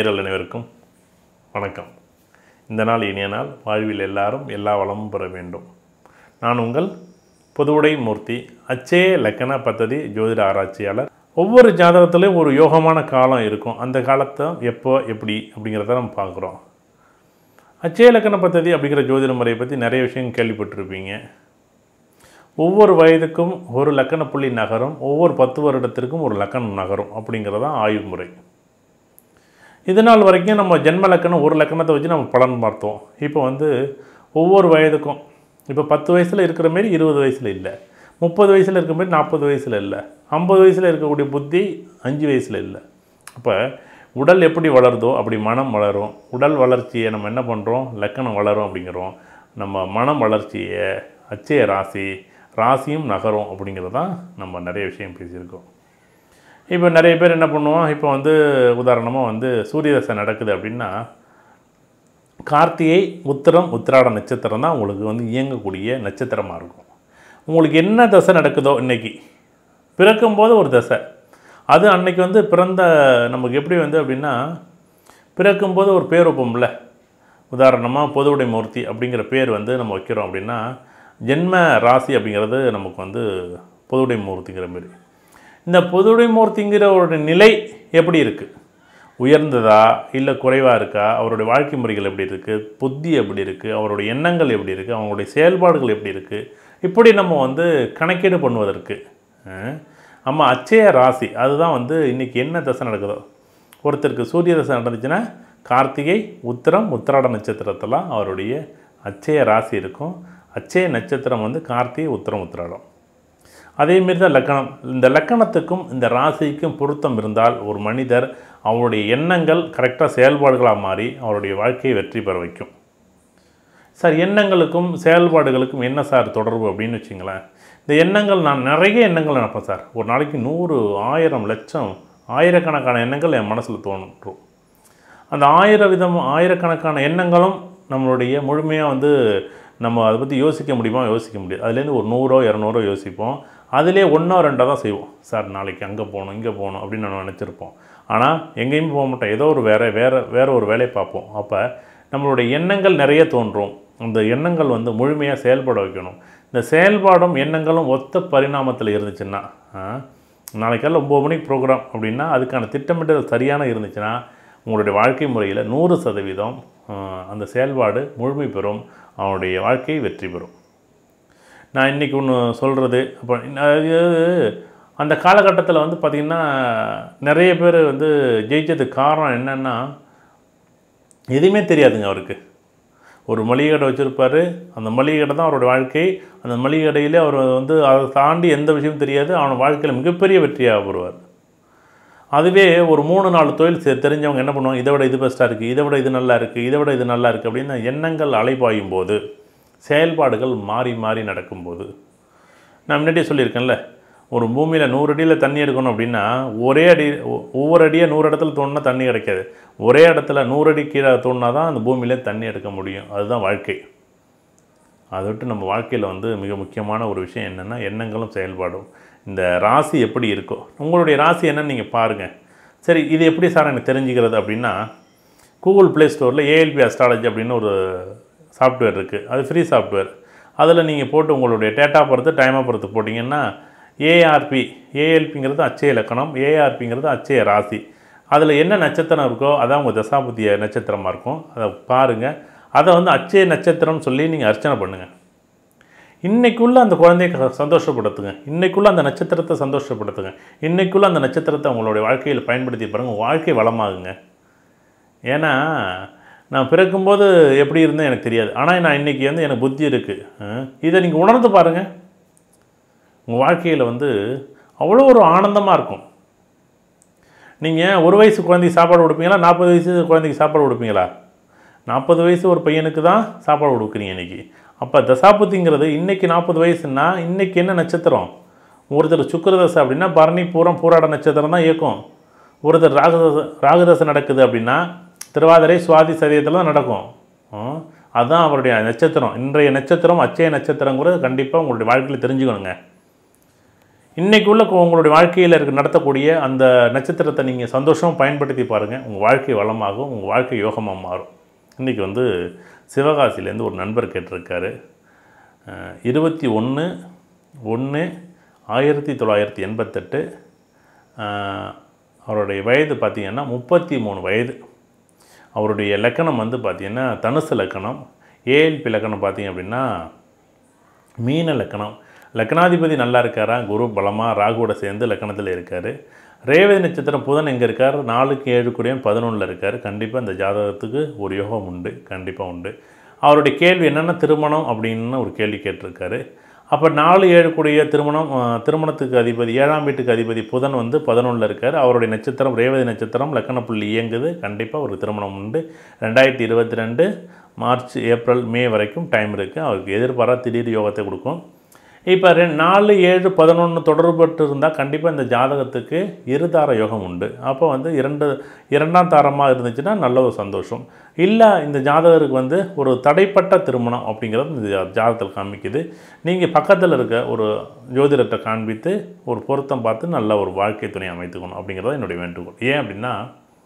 நேயர்கள் அனைவருக்கும் வணக்கம் இந்த நாள் இனிய நாள் வாழ்வில் எல்லாரும் எல்லா வளமும் பெற வேண்டும் நான் உங்கள் புதுவுடை மூர்த்தி அச்சய லக்கண பദ്ധதி ஜோதிட ஆராய்ச்சியாளர் ஒவ்வொரு ஜாதகத்துலேயும் ஒரு யோகமான காலம் இருக்கும் அந்த காலத்தை எப்போ எப்படி அப்படிங்கிறத நம்ம பார்க்குறோம் அச்சய லக்கண பദ്ധதி அப்படிங்கிற ஜோதிட முறையை பற்றி நிறைய விஷயம் கேள்விப்பட்டிருப்பீங்க ஒவ்வொரு வயதுக்கும் ஒரு லக்கண புள்ளி நகரும் ஒவ்வொரு பத்து வருடத்திற்கும் ஒரு லக்கணம் நகரும் அப்படிங்கிறதான் ஆய்வு முறை இது நாள் வரைக்கும் நம்ம ஜென்ம லக்கணம் ஒரு லக்கணத்தை வச்சு நம்ம பலன் பார்த்தோம் இப்போ வந்து ஒவ்வொரு வயதுக்கும் இப்போ பத்து வயசில் இருக்கிற மாரி இருபது வயசில் இல்லை முப்பது வயசில் இருக்கிற மாதிரி நாற்பது வயசில் இல்லை ஐம்பது வயசில் இருக்கக்கூடிய புத்தி அஞ்சு வயசில் இல்லை அப்போ உடல் எப்படி வளருதோ அப்படி மனம் வளரும் உடல் வளர்ச்சியை நம்ம என்ன பண்ணுறோம் லக்கணம் வளரும் அப்படிங்கிறோம் நம்ம மனம் வளர்ச்சியை அச்சய ராசி ராசியும் நகரும் அப்படிங்கிறது தான் நம்ம நிறைய விஷயம் பேசியிருக்கோம் இப்போ நிறைய பேர் என்ன பண்ணுவோம் இப்போ வந்து உதாரணமாக வந்து சூரிய தசை நடக்குது அப்படின்னா கார்த்திகை உத்திரம் உத்திராட நட்சத்திரம் தான் உங்களுக்கு வந்து இயங்கக்கூடிய நட்சத்திரமாக இருக்கும் உங்களுக்கு என்ன தசை நடக்குதோ இன்னைக்கு பிறக்கும்போது ஒரு தசை அது அன்னைக்கு வந்து பிறந்த நமக்கு எப்படி வந்து அப்படின்னா பிறக்கும்போது ஒரு பேர் வைப்போம்ல உதாரணமாக பொதுவுடை மூர்த்தி அப்படிங்கிற பேர் வந்து நம்ம வைக்கிறோம் அப்படின்னா ஜென்ம ராசி அப்படிங்கிறது நமக்கு வந்து பொதுவுடை மூர்த்திங்கிற மாதிரி இந்த பொதுவுடை மூர்த்திங்கிற ஒரு நிலை எப்படி இருக்குது உயர்ந்ததா இல்லை குறைவாக இருக்கா அவருடைய வாழ்க்கை முறைகள் எப்படி இருக்குது புத்தி எப்படி இருக்குது அவருடைய எண்ணங்கள் எப்படி இருக்குது அவங்களுடைய செயல்பாடுகள் எப்படி இருக்குது இப்படி நம்ம வந்து கணக்கீடு பண்ணுவதற்கு அஹ், நம்ம அச்சய ராசி அதுதான் வந்து இன்றைக்கி என்ன தசை நடக்குதோ ஒருத்தருக்கு சூரிய தசை நடந்துச்சுன்னா கார்த்திகை உத்திரம் உத்திராட நட்சத்திரத்தெல்லாம் அவருடைய அச்சய ராசி இருக்கும் அச்சய நட்சத்திரம் வந்து கார்த்திகை உத்திரம் உத்திராடம் அதேமாரி தான் லக்கணம் இந்த லக்கணத்துக்கும் இந்த ராசிக்கும் பொருத்தம் இருந்தால் ஒரு மனிதர் அவருடைய எண்ணங்கள் கரெக்டாக செயல்பாடுகளாக மாறி அவருடைய வாழ்க்கையை வெற்றி பெற வைக்கும் சார் எண்ணங்களுக்கும் செயல்பாடுகளுக்கும் என்ன சார் தொடர்பு அப்படின்னு வச்சுங்களேன் இந்த எண்ணங்கள் நான் நிறைய எண்ணங்கள் நினைப்பேன் சார் ஒரு நாளைக்கு நூறு ஆயிரம் லட்சம் ஆயிரக்கணக்கான எண்ணங்கள் என் மனசில் தோன்றும் அந்த ஆயிரம் விதம் ஆயிரக்கணக்கான எண்ணங்களும் நம்மளுடைய முழுமையாக வந்து நம்ம அதை பற்றி யோசிக்க முடியுமா யோசிக்க முடியாது அதுலேருந்து ஒரு நூறோ இரநூறோ யோசிப்போம் அதிலே ஒன்றோ ரெண்டோ தான் செய்வோம் சார் நாளைக்கு அங்கே போகணும் இங்கே போகணும் அப்படின்னு நம்ம நினச்சிருப்போம் ஆனால் எங்கேயும் போக மாட்டோம் ஏதோ ஒரு வேறு வேறு வேறு ஒரு வேலையை பார்ப்போம் அப்போ நம்மளுடைய எண்ணங்கள் நிறைய தோன்றும் அந்த எண்ணங்கள் வந்து முழுமையாக செயல்பட வைக்கணும் இந்த செயல்பாடும் எண்ணங்களும் ஒத்த பரிணாமத்தில் இருந்துச்சுன்னா ஆ, நாளைக்கால ஒம்பது மணிக்கு ப்ரோக்ராம் அப்படின்னா அதுக்கான திட்டமிட்டல் சரியான இருந்துச்சுன்னா உங்களுடைய வாழ்க்கை முறையில் நூறு சதவீதம் ஆ, அந்த செயல்பாடு முழுமை பெறும் அவனுடைய வாழ்க்கை வெற்றி பெறும் நான் இன்றைக்கி ஒன்று சொல்கிறது அப்போ அது அந்த காலகட்டத்தில் வந்து பார்த்திங்கன்னா நிறைய பேர் வந்து ஜெயிச்சதுக்கு காரணம் என்னென்னா எதுவுமே தெரியாதுங்க அவருக்கு ஒரு மளிகை கடை வச்சுருப்பாரு அந்த மளிகை கடை தான் அவரோட வாழ்க்கை அந்த மளிகை கடையிலே அவர் வந்து அதை தாண்டி எந்த விஷயமும் தெரியாது அவன் வாழ்க்கையில் மிகப்பெரிய வெற்றியாக வருவார் அதுவே ஒரு மூணு நாலு தொழில் செ- தெரிஞ்சவங்க என்ன பண்ணுவாங்க இதை விட இது பெஸ்ட்டாக இருக்குது இதை விட இது நல்லா இருக்குது இதை விட இது நல்லா இருக்குது அப்படின்னு எண்ணங்கள் அலைபாயும் போது செயல்பாடுகள் மாறி மாறி நடக்கும்போது நான் முன்னாடியே சொல்லியிருக்கேன்ல ஒரு பூமியில் நூறு அடியில் தண்ணி எடுக்கணும் அப்படின்னா ஒரே அடி ஒ- ஒவ்வொரு அடியாக நூறு இடத்துல தோணுனா தண்ணி கிடைக்காது ஒரே இடத்துல நூறு அடி கீழே தோணுனா தான் அந்த பூமியிலே தண்ணி எடுக்க முடியும் அதுதான் வாழ்க்கை அதை விட்டு நம்ம வாழ்க்கையில் வந்து மிக முக்கியமான ஒரு விஷயம் என்னென்னா எண்ணங்களும் செயல்பாடும் இந்த ராசி எப்படி இருக்கோ உங்களுடைய ராசி என்னன்னு நீங்கள் பாருங்கள் சரி இது எப்படி சார் எனக்கு தெரிஞ்சுக்கிறது அப்படின்னா கூகுள் ப்ளே ஸ்டோரில் ஏஎல்பி அஸ்ட்ராலஜி அப்படின்னு ஒரு சாஃப்ட்வேர் இருக்குது அது ஃப்ரீ சாஃப்ட்வேர் அதில் நீங்கள் போட்டு உங்களுடைய டேட்டா பொறுத்து டைமை பொறுத்து போட்டிங்கன்னா ஏஆர்பி ஏஎல்பிங்கிறது அச்சய இலக்கணம் ஏஆர்பிங்கிறது அச்சய ராசி அதில் என்ன நட்சத்திரம் இருக்கோ அதான் உங்கள் தசாபுத்திய நட்சத்திரமாக இருக்கும் அதை பாருங்கள் அதை வந்து அச்சய நட்சத்திரம்னு சொல்லி நீங்கள் அர்ச்சனை பண்ணுங்கள் இன்னைக்குள்ள அந்த குழந்தைய க- சந்தோஷப்படுத்துங்க இன்னைக்குள்ள அந்த நட்சத்திரத்தை சந்தோஷப்படுத்துங்க இன்னைக்குள்ள அந்த நட்சத்திரத்தை உங்களுடைய வாழ்க்கையில் பயன்படுத்தி பாருங்க உங்கள் வாழ்க்கை வளமாகுங்க ஏன்னா நான் பிறக்கும்போது எப்படி இருந்தேன் எனக்கு தெரியாது ஆனால் நான் இன்றைக்கி வந்து எனக்கு புத்தி இருக்குது இதை நீங்கள் உணர்ந்து பாருங்கள் உங்கள் வாழ்க்கையில் வந்து அவ்வளோ ஒரு ஆனந்தமாக இருக்கும் நீங்கள் ஒரு வயசு குழந்தைக்கு சாப்பாடு கொடுப்பீங்களா நாற்பது வயசு குழந்தைக்கு சாப்பாடு கொடுப்பீங்களா நாற்பது வயசு ஒரு பையனுக்கு தான் சாப்பாடு கொடுக்குறீங்க இன்றைக்கி அப்போ தசாபுத்திங்கிறது இன்றைக்கி நாற்பது வயசுன்னா இன்றைக்கி என்ன நட்சத்திரம் ஒருத்தர் சுக்கிரதசை அப்படின்னா பரணி பூரம் பூராட நட்சத்திரம் தான் இயக்கும் ஒருத்தர் ராகுதசை ராகுதசை நடக்குது அப்படின்னா திருவாதிரை சுவாதி சதயத்தில் தான் நடக்கும் ஆ, அதுதான் அவருடைய நட்சத்திரம் இன்றைய நட்சத்திரம் அச்சய நட்சத்திரங்கிறது கண்டிப்பாக உங்களுடைய வாழ்க்கையில் தெரிஞ்சுக்கணுங்க இன்னைக்கு உள்ள கு- உங்களுடைய வாழ்க்கையில் இருக்க நடத்தக்கூடிய அந்த நட்சத்திரத்தை நீங்கள் சந்தோஷமாக பயன்படுத்தி பாருங்கள் உங்கள் வாழ்க்கை வளமாகும் உங்கள் வாழ்க்கை யோகமாக மாறும் இன்றைக்கி வந்து சிவகாசியிலேருந்து ஒரு நண்பர் கேட்டிருக்காரு இருபத்தி ஒன்று ஒன்று ஆயிரத்தி தொள்ளாயிரத்தி எண்பத்தெட்டு அஹ், அவருடைய வயது பார்த்திங்கன்னா முப்பத்தி மூணு வயது அவருடைய லக்கணம் வந்து பார்த்திங்கன்னா தனுசு லக்கணம் ஏஎல்பி லக்கணம் பார்த்தீங்க அப்படின்னா மீன லக்கணம் லக்னாதிபதி நல்லா இருக்காரா குரு பலமாக ராகுவோட சேர்ந்து லக்கணத்தில் இருக்கார் ரேவதி நட்சத்திரம் புதன் எங்கே இருக்கார் நாலுக்கு ஏழு கூடியும் பதினொன்றில் இருக்கார் கண்டிப்பாக இந்த ஜாதகத்துக்கு ஒரு யோகம் உண்டு கண்டிப்பாக உண்டு அவருடைய கேள்வி என்னென்ன திருமணம் அப்படின்னு ஒரு கேள்வி கேட்டிருக்காரு அப்போ நாலு ஏழு கூடிய திருமணம் அஹ், திருமணத்துக்கு அதிபதி ஏழாம் வீட்டுக்கு அதிபதி புதன் வந்து பதினொன்றில் இருக்கார் அவருடைய நட்சத்திரம் ரேவதி நட்சத்திரம் லக்கண புள்ளி இயங்குது கண்டிப்பாக ஒரு திருமணம் உண்டு ரெண்டாயிரத்தி இருபத்தி ரெண்டு மார்ச் ஏப்ரல் மே வரைக்கும் டைம் இருக்குது அவருக்கு எதிர்பாரா திடீர் யோகத்தை கொடுக்கும் இப்போ ரெண்டு நாலு ஏழு பதினொன்று தொடர்பட்டு இருந்தால் கண்டிப்பாக இந்த ஜாதகத்துக்கு இருதார யோகம் உண்டு அப்போ வந்து இரண்டு இரண்டாம் தாரமாக இருந்துச்சுன்னா நல்ல ஒரு சந்தோஷம் இல்லை இந்த ஜாதகருக்கு வந்து ஒரு தடைப்பட்ட திருமணம் அப்படிங்கிறது இந்த ஜா- ஜாதகத்தில் காமிக்குது நீங்கள் பக்கத்தில் இருக்க ஒரு ஜோதிடத்தை காண்பித்து ஒரு பொருத்தம் பார்த்து நல்ல ஒரு வாழ்க்கை துணை அமைத்துக்கணும் அப்படிங்கிறது என்னுடைய வேண்டுகோள் ஏன் அப்படின்னா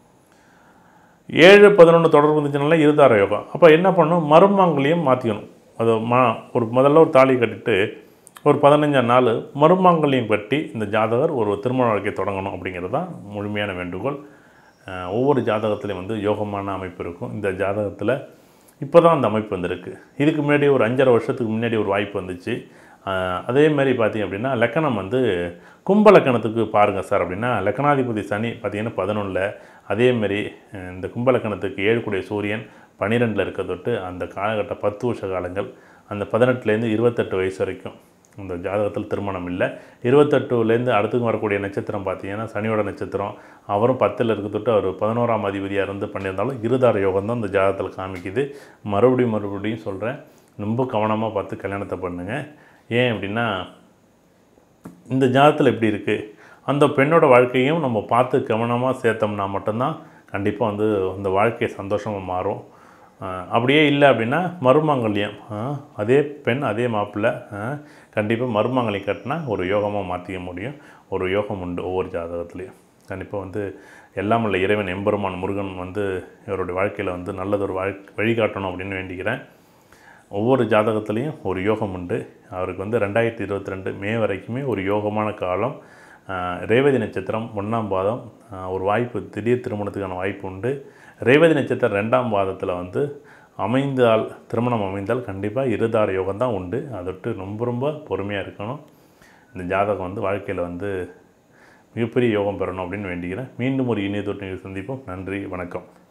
ஏழு பதினொன்று தொடர்பு இருந்துச்சுனால இருதார யோகம் அப்போ என்ன பண்ணணும் மருமாங்கலையும் மாற்றிக்கணும் அது மா ஒரு முதல்ல ஒரு தாலி கட்டிட்டு ஒரு பதினஞ்சாம் நாள் மருமாங்கல்யம் கட்டி இந்த ஜாதகர் ஒரு திருமண வாழ்க்கை தொடங்கணும் அப்படிங்கிறது தான் முழுமையான வேண்டுகோள் அஹ் ஒவ்வொரு ஜாதகத்துலேயும் வந்து யோகமான அமைப்பு இருக்கும் இந்த ஜாதகத்தில் இப்போ தான் அந்த அமைப்பு வந்திருக்கு இதுக்கு முன்னாடி ஒரு அஞ்சரை வருஷத்துக்கு முன்னாடி ஒரு வாய்ப்பு வந்துச்சு அஹ் அதே மாதிரி பார்த்தீங்க அப்படின்னா லக்கணம் வந்து கும்ப லக்கணத்துக்கு பாருங்கள் சார் அப்படின்னா லக்கணாதிபதி சனி பார்த்தீங்கன்னா பதினொன்றில் அதேமாரி அஹ் இந்த கும்ப லக்கணத்துக்கு ஏழுக்குடைய சூரியன் பன்னிரெண்டில் இருக்க தொட்டு அந்த காலகட்ட பத்து வருஷ காலங்கள் அந்த பதினெட்டுலேருந்து இருபத்தெட்டு வயசு வரைக்கும் இந்த ஜாதகத்தில் திருமணம் இல்லை இருபத்தெட்டுலேருந்து அடுத்துக்கு வரக்கூடிய நட்சத்திரம் பார்த்தீங்கன்னா சனியோட நட்சத்திரம் அவரும் பத்தில் இருக்க தொட்டு அவர் பதினோராம் அதிபதியாக இருந்து பண்ணியிருந்தாலும் இருதார யோகம் தான் இந்த ஜாதகத்தில் காமிக்குது மறுபடியும் மறுபடியும் சொல்கிறேன் ரொம்ப கவனமாக பார்த்து கல்யாணத்தை பண்ணுங்கள் ஏன் அப்படின்னா இந்த ஜாதகத்தில் எப்படி இருக்குது அந்த பெண்ணோட வாழ்க்கையும் நம்ம பார்த்து கவனமாக சேர்த்தோம்னா மட்டும்தான் கண்டிப்பாக வந்து அந்த வாழ்க்கை சந்தோஷமாக மாறும் அஹ் அப்படியே இல்லை அப்படின்னா மருமங்கல்யம் அஹ் அதே பெண் அதே மாப்பிள்ளை கண்டிப்பாக மருமங்கல்யம் கட்டினா ஒரு யோகமாக மாற்றிக்க முடியும் ஒரு யோகம் உண்டு ஒவ்வொரு ஜாதகத்துலேயும் கண்டிப்பாக வந்து எல்லாம் உள்ள இறைவன் எம்பெருமான் முருகன் வந்து இவருடைய வாழ்க்கையில் வந்து நல்லதொரு வாழ் வழிகாட்டணும் அப்படின்னு வேண்டிக்கிறேன் ஒவ்வொரு ஜாதகத்துலேயும் ஒரு யோகம் உண்டு அவருக்கு வந்து ரெண்டாயிரத்தி இருபத்தி ரெண்டு மே வரைக்குமே ஒரு யோகமான காலம் ஆஹ் ரேவதி நட்சத்திரம் ஒன்றாம் பாதம் ஆஹ் ஒரு வாய்ப்பு திடீர் திருமணத்துக்கான வாய்ப்பு உண்டு ரேவதி நட்சத்திரம் ரெண்டாம் பாதத்தில் வந்து அமைந்தால் திருமணம் அமைந்தால் கண்டிப்பாக இருதார யோகம் தான் உண்டு அதொட்டு ரொம்ப ரொம்ப பொறுமையாக இருக்கணும் இந்த ஜாதகம் வந்து வாழ்க்கையில் வந்து மிகப்பெரிய யோகம் பெறணும் அப்படின்னு வேண்டிக்கிறேன் மீண்டும் ஒரு இணைய தொட்டு சந்திப்போம் நன்றி வணக்கம்